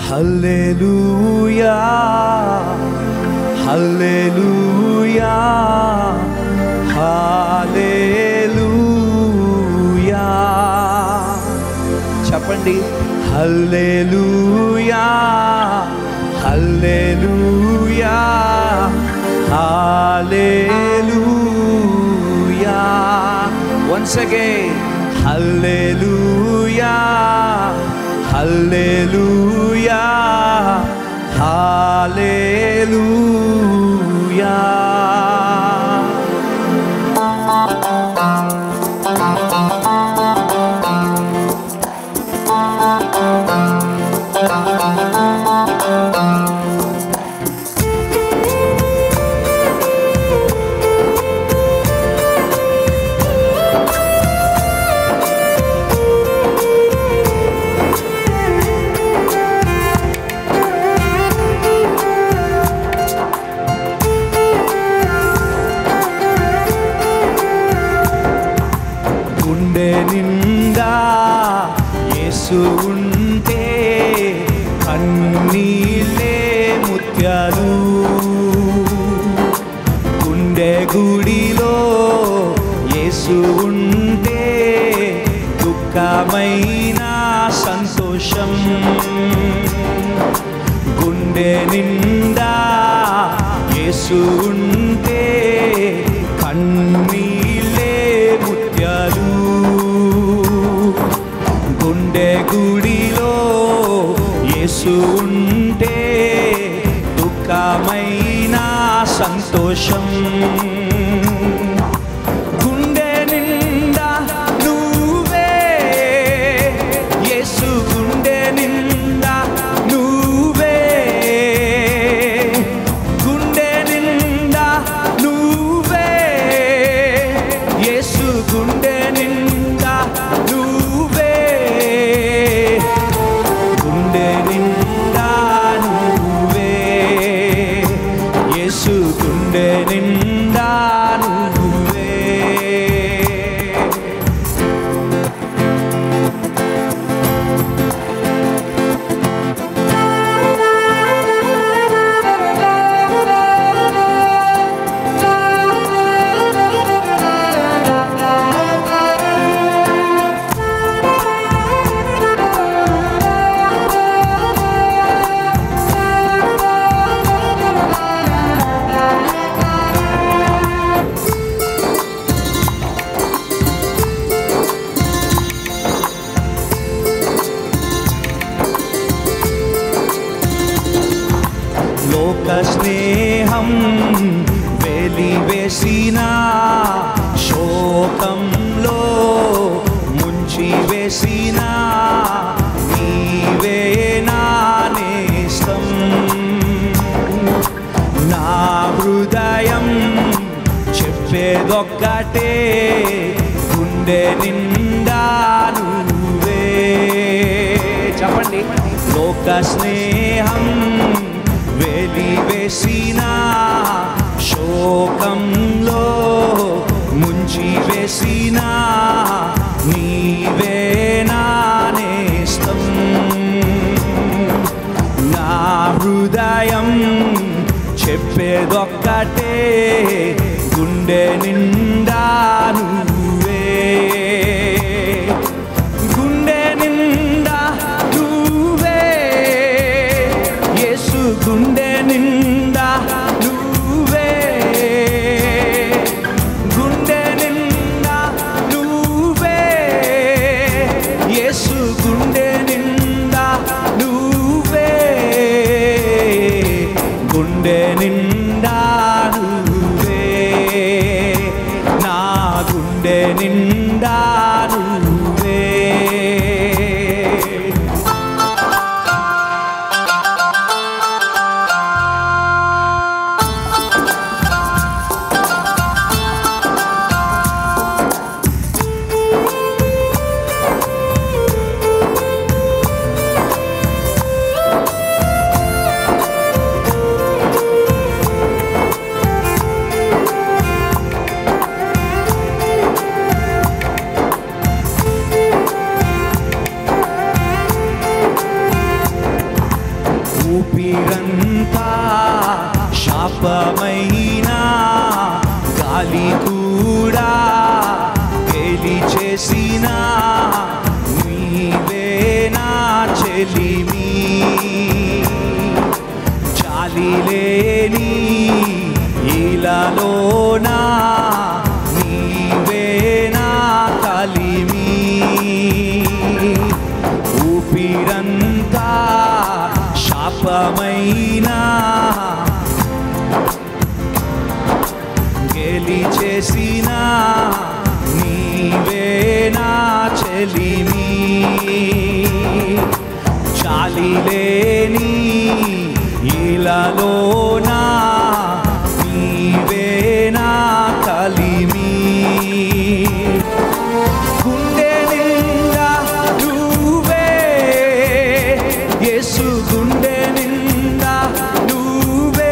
హల్లెలూయా హల్లెలూయా హల్లెలూయా చెప్పండి హల్లెలూయా హల్లెలూయా హల్లెలూయా once again హల్లెలూయా హల్లెలూయా హల్లెలూయా గుండె నిండా యేసు ఉంటే కన్నీళ్ళే ముత్యాలు గుండె గుడిలో యేసు ఉంటే దుఃఖమైన సంతోషం గుండె నిండా యేసు ఉంటే కన్నీళ్ళే ముత్యాలు గుండె గుడిలో యేసు ఉంటే దుఃఖమైన సంతోషం గుండె నిండా నువ్వే యేసు గుండె నిండా నువ్వే గుండె నిండా నువ్వే యేసు గుండె నిండా నువ్వే గుండె నిండా నువ్వే యేసు గుండె నిండా నువ్వే లోక స్నేహం వెలివేసిన శోకంలో ముంచి వేసిన నీవే నా నేస్తం నా హృదయం చెప్పేదొక్కటే గుండె నిండా నువ్వే చెప్పండి లోక స్నేహం వెలివేసిన శోకంలో ముంచి వేసిన నీవే నా నేస్తం నా హృదయం చెప్పేదొక్కటే గుండె నిండా నువ్వే గుండె నిండా నువ్వే యేసు గుండె నిండా నువ్వే గుండె నిండా నువ్వే యేసు గుండె నిండా నువ్వే గుండె నిండా నువ్వే నా గుండె ఊపిరంతా శాపమైనా గాలి కూడా గెలి చేసిన నీవేనా చెలిమి జాలి లేని ఇలాలోనా నీవేనా కలిమి ఊపిరంతా శాపమైనా గెలి చేసిన నీవేనా చెలిమి చాలి లేని ఇలాలోనా నీవేనా కలిమి గుండె నిండా నువ్వే యేసు గుండె నిండా నువ్వే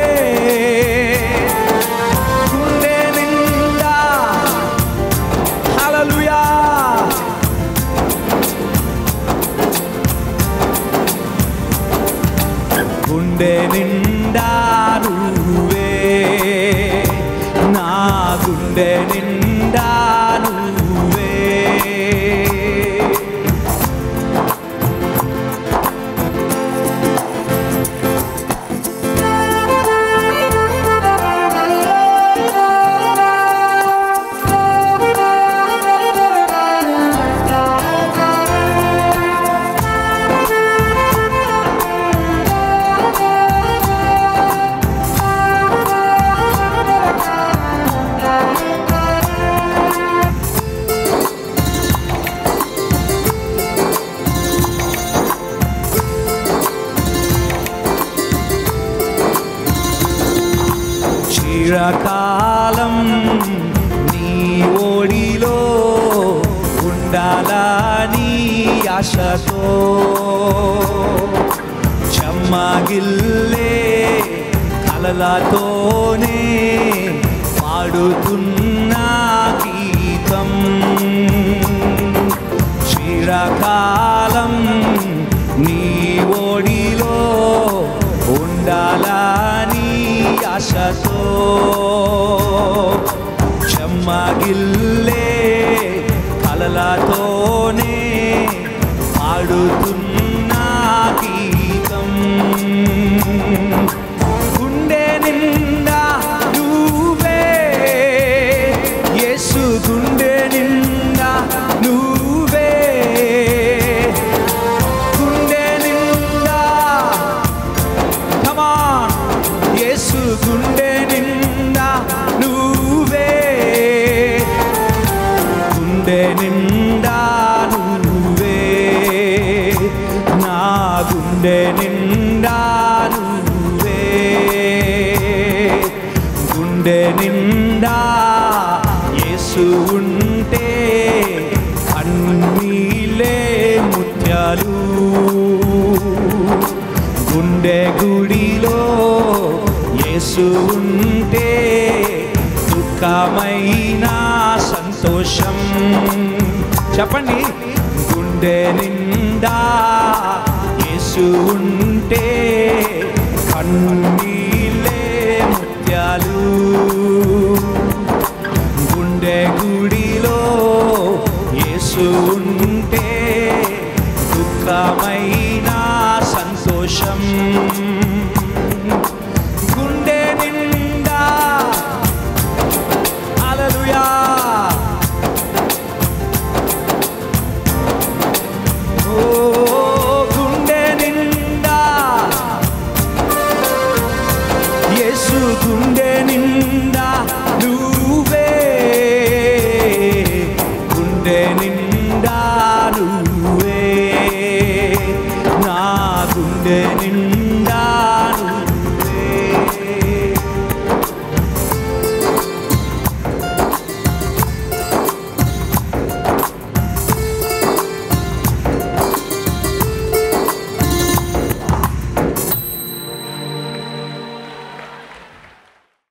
గుండె నిండా హల్లెలూయా గుండె నిండా నువ్వే నా గుండె నిండా నువ్వే చిరకాలం నీ ఓడిలో ఉండాలని ఆశతో చెమ్మగిల్లే కలలతోనే పాడుతున్న గీతం చిరకాలం నీ ఓడిలో ఉండాలని ఆశతో చెమ్మగిల్లే కలలతోనే పాడుతున్న గీతం గుండె నిండా నువ్వే యేసు గుండె నిండా నువ్వే గుండె నిండా కమా యేసు గుండె నిండా నువ్వే గుండె నిండా నువ్వే నా గుండె నిండా నువ్వే గుండె నిండా యేసు ఉంటే కన్నీలే ముత్యాలు గుండె గుడిలో యేసు ఉంటే దుఃఖమైన సంతోషం చెప్పండి గుండె నిండా యేసు ఉంటే కన్నీలే ముత్యాలు